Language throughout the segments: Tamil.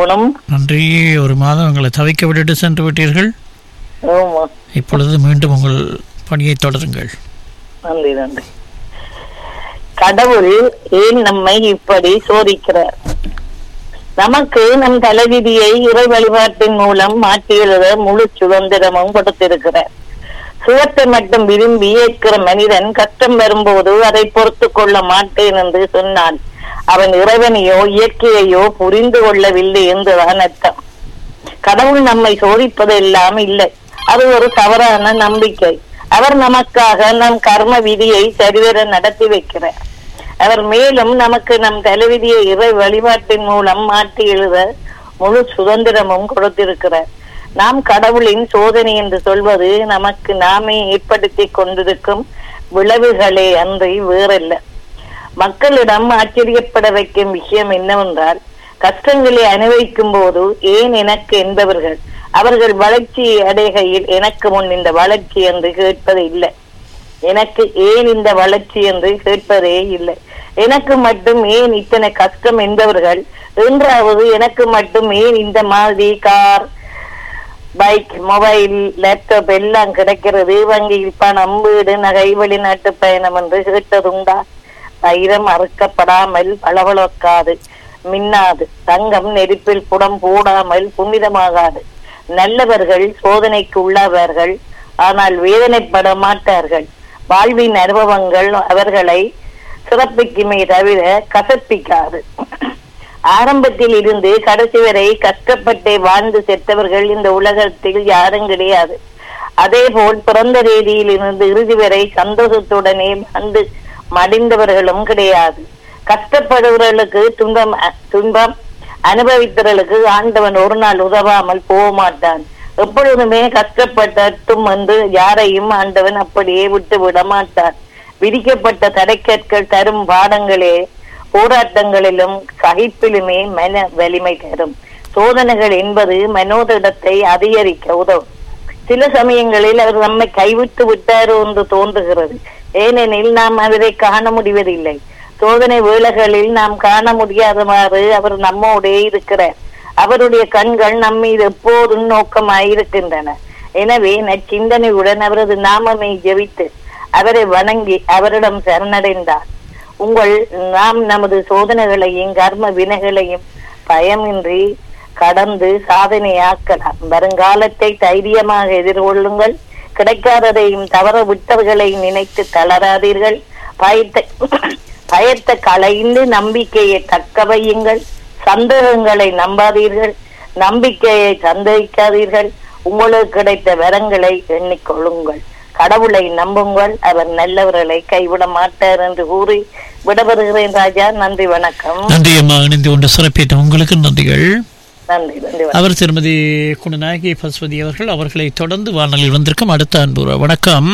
போகணும் நன்றி ஒரு மாதம் உங்களை தவிக்க விட்டுட்டு சென்று விட்டீர்கள் ஆமா இப்பொழுது மீண்டும் உங்கள் பணியை தொடருங்கள் நன்றி நன்றி கடவுள் ஏன் நம்மை இப்படி சோதிக்கிறார் நமக்கு நம் தலைவிதியை இறை வழிபாட்டின் மூலம் மாற்றி எழுத முழு சுதந்திரமும் கொடுத்திருக்கிறார் சுகத்தை மட்டும் விரும்பி ஏற்கிற மனிதன் கஷ்டம் வரும்போது அதை பொறுத்து கொள்ள மாட்டேன் என்று சொன்னான் அவன் இறைவனையோ இயற்கையையோ புரிந்து கொள்ளவில்லை என்றுதான் அர்த்தம் கடவுள் நம்மை சோதிப்பதெல்லாம் இல்லை அது ஒரு தவறான நம்பிக்கை அவர் நமக்காக நம் கர்ம விதியை சரிவர நடத்தி வைக்கிறார் அவர் மேலும் நமக்கு நம் தலைவிதியை இறை வழிபாட்டின் மூலம் மாற்றி எழுத முழு சுதந்திரமும் கொடுத்திருக்கிறார் நாம் கடவுளின் சோதனை என்று சொல்வது நமக்கு நாமே ஏற்படுத்தி கொண்டிருக்கும் விளைவுகளே அன்றி வேறல்ல மக்களிடம் ஆச்சரியப்பட வைக்கும் விஷயம் என்னவென்றால் கஷ்டங்களை அனுபவிக்கும் போது ஏன் எனக்கு என்பவர்கள் அவர்கள் வளர்ச்சி அடைகையில் எனக்கு முன் இந்த வளர்ச்சி என்று கேட்பது இல்லை எனக்கு ஏன் இந்த வளர்ச்சி என்று கேட்பதே இல்லை எனக்கு மட்டும் ஏன் இத்தனை கஷ்டம் என்பவர்கள் என்றாவது எனக்கு மட்டும் ஏன் இந்த மாதிரி கார் பைக் மொபைல் லேப்டாப் எல்லாம் கிடைக்கிறது வங்கியில் பணம் வீடு நகை வெளிநாட்டு பயணம் என்று கேட்டதுண்டா வைரம் அறுக்கப்படாமல் பளபளக்காது மின்னாது தங்கம் நெருப்பில் புடம் போடாமல் புனிதமாகாது நல்லவர்கள் சோதனைக்கு உள்ளவர்கள் ஆனால் வேதனைப்பட மாட்டார்கள் வாழ்வின் அனுபவங்கள் அவர்களை சிறப்பிக்குமே தவிர கசப்பிக்காது ஆரம்பத்தில் இருந்து கடைசி வரை கஷ்டப்பட்டே வாழ்ந்து செத்தவர்கள் இந்த உலகத்தில் யாரும் கிடையாது அதே போல் பிறந்த ரீதியில் இருந்து இறுதி வரை சந்தோஷத்துடனே வந்து மடிந்தவர்களும் கிடையாது கஷ்டப்படுபவர்களுக்கு துன்பம் துன்பம் அனுபவித்தவர்களுக்கு ஆண்டவன் ஒரு நாள் உதவாமல் போக மாட்டான் எப்பொழுதுமே கஷ்டப்பட்டும் என்று யாரையும் ஆண்டவன் அப்படியே விட்டு விட மாட்டான் விதிக்கப்பட்ட தடைக்கற்கள் தரும் பாடங்களே போராட்டங்களிலும் சகிப்பிலுமே மன வலிமை தரும் சோதனைகள் என்பது மனோதிடத்தை அதிகரிக்க உதவும் சில சமயங்களில் அவர் நம்மை கைவிட்டு விட்டாரோ என்று தோன்றுகிறது ஏனெனில் நாம் அவரை காண முடிவதில்லை சோதனை வேளைகளில் நாம் காண முடியாதவாறு அவர் நம்மோடே இருக்கிறார் அவருடைய கண்கள் நம் மீது எப்போதும் நோக்கமாயிருக்கின்றன எனவே நச்சிந்தனையுடன் அவரது நாமமை ஜெபித்து அவரை வணங்கி அவரிடம் சரணடைந்தார் உங்கள் நாம் நமது சோதனைகளையும் கர்ம வினைகளையும் பயமின்றி கடந்து சாதனையாக்கலாம் வருங்காலத்தை தைரியமாக எதிர்கொள்ளுங்கள் கிடைக்காததையும் தவற விட்டவர்களை நினைத்து தளராதீர்கள் பயத்தை பயத்தை களைந்து நம்பிக்கையை தக்க வையுங்கள் சந்தேகங்களை நம்பாதீர்கள் நம்பிக்கையை சந்தேகிக்காதீர்கள் உங்களுக்கு கிடைத்த வரங்களை எண்ணிக்கொள்ளுங்கள் கடவுளை நம்புங்கள் அவர் நல்லவர்களை கைவிட மாட்டார் என்று கூறி விடபெறுகிறேன் ராஜா நன்றி வணக்கம் நன்றி அம்மா இணைந்து கொண்டு சிறப்பித்த உங்களுக்கு நன்றிகள் நன்றி நன்றி வணக்கம். அவர் திருமதி குணநாயகி பசுபதி அவர்கள் அவர்களை தொடர்ந்து வானொலியில் வந்திருக்கும் அடுத்த அன்பு வணக்கம்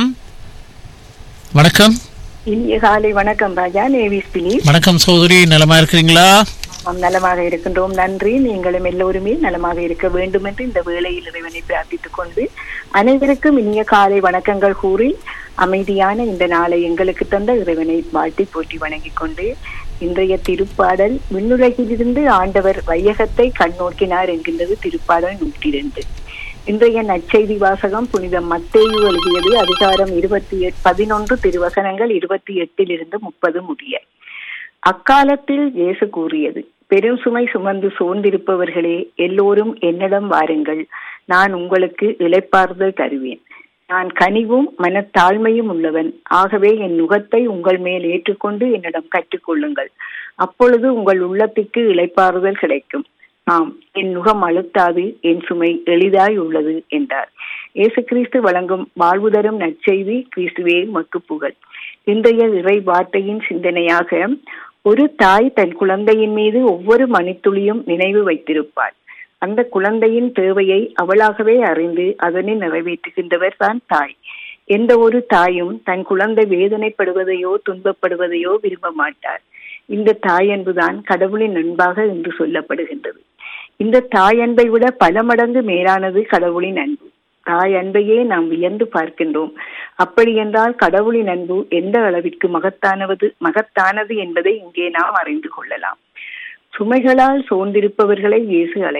வணக்கம் இனிய காலை வணக்கம் ராஜா நேவிஸ் பினி வணக்கம் சகோதரி நலமா இருக்கிறீங்களா நாம் நலமாக இருக்கின்றோம் நன்றி நீங்களும் எல்லோருமே நலமாக இருக்க வேண்டும் என்று இந்த வேளையில் இறைவனை பிரார்த்தித்துக் கொண்டு அனைவருக்கும் இனிய காலை வணக்கங்கள் கூறி அமைதியான இந்த நாளை எங்களுக்கு தந்த இறைவனை வாழ்த்தி போற்றி வணங்கிக் கொண்டு இன்றைய திருப்பாடல் விண்ணுலகிலிருந்து ஆண்டவர் வையகத்தை கண்ணோக்கினார் என்கின்றது திருப்பாடல் நூற்றி இரண்டு இன்றைய நற்செய்தி வாசகம் புனித மத்தேயு எழுதியது அதிகாரம் இருபத்தி எட் பதினொன்று திருவசனங்கள் இருபத்தி எட்டிலிருந்து முப்பது முடிய அக்காலத்தில் இயேசு கூறியது பெரும் சுமை சுமந்து சோர்ந்திருப்பவர்களே எல்லோரும் என்னிடம் வாருங்கள் நான் உங்களுக்கு இளைப்பாறுதல் தருவேன் நான் கனிவும் மனத்தாழ்மையும் உள்ளவன் ஆகவே என் நுகத்தை உங்கள் மேல் ஏற்றுக்கொண்டு என்னிடம் கற்றுக்கொள்ளுங்கள் அப்பொழுது உங்கள் உள்ளத்திற்கு இளைப்பாறுதல் கிடைக்கும் ஆம் என் நுகம் அழுத்தாது என் சுமை எளிதாய் உள்ளது என்றார் இயேசு கிறிஸ்து வழங்கும் வாழ்வு தரும் நற்செய்தி கிறிஸ்துவே மக்கு புகழ் இன்றைய இறை வார்த்தையின் சிந்தனையாக ஒரு தாய் தன் குழந்தையின் மீது ஒவ்வொரு மணித்துளியும் நினைவு வைத்திருப்பாள் அந்த குழந்தையின் தேவையை அவளாகவே அறிந்து அதனை நிறைவேற்றுகின்றவர் தான் தாய் எந்த ஒரு தாயும் தன் குழந்தை வேதனைப்படுவதையோ துன்பப்படுவதையோ விரும்ப மாட்டார் இந்த தாய் அன்புதான் கடவுளின் அன்பாக என்று சொல்லப்படுகின்றது இந்த தாய் அன்பை விட பல மடங்கு மேலானது கடவுளின் அன்பு தாய் அன்பையே நாம் வியந்து பார்க்கின்றோம் அப்படி என்றால் கடவுளின் அன்பு எந்த அளவிற்கு மகத்தானவது மகத்தானது என்பதை இங்கே நாம் அறிந்து கொள்ளலாம் சுமைகளால் சோர்ந்திருப்பவர்களை இயேசு அழை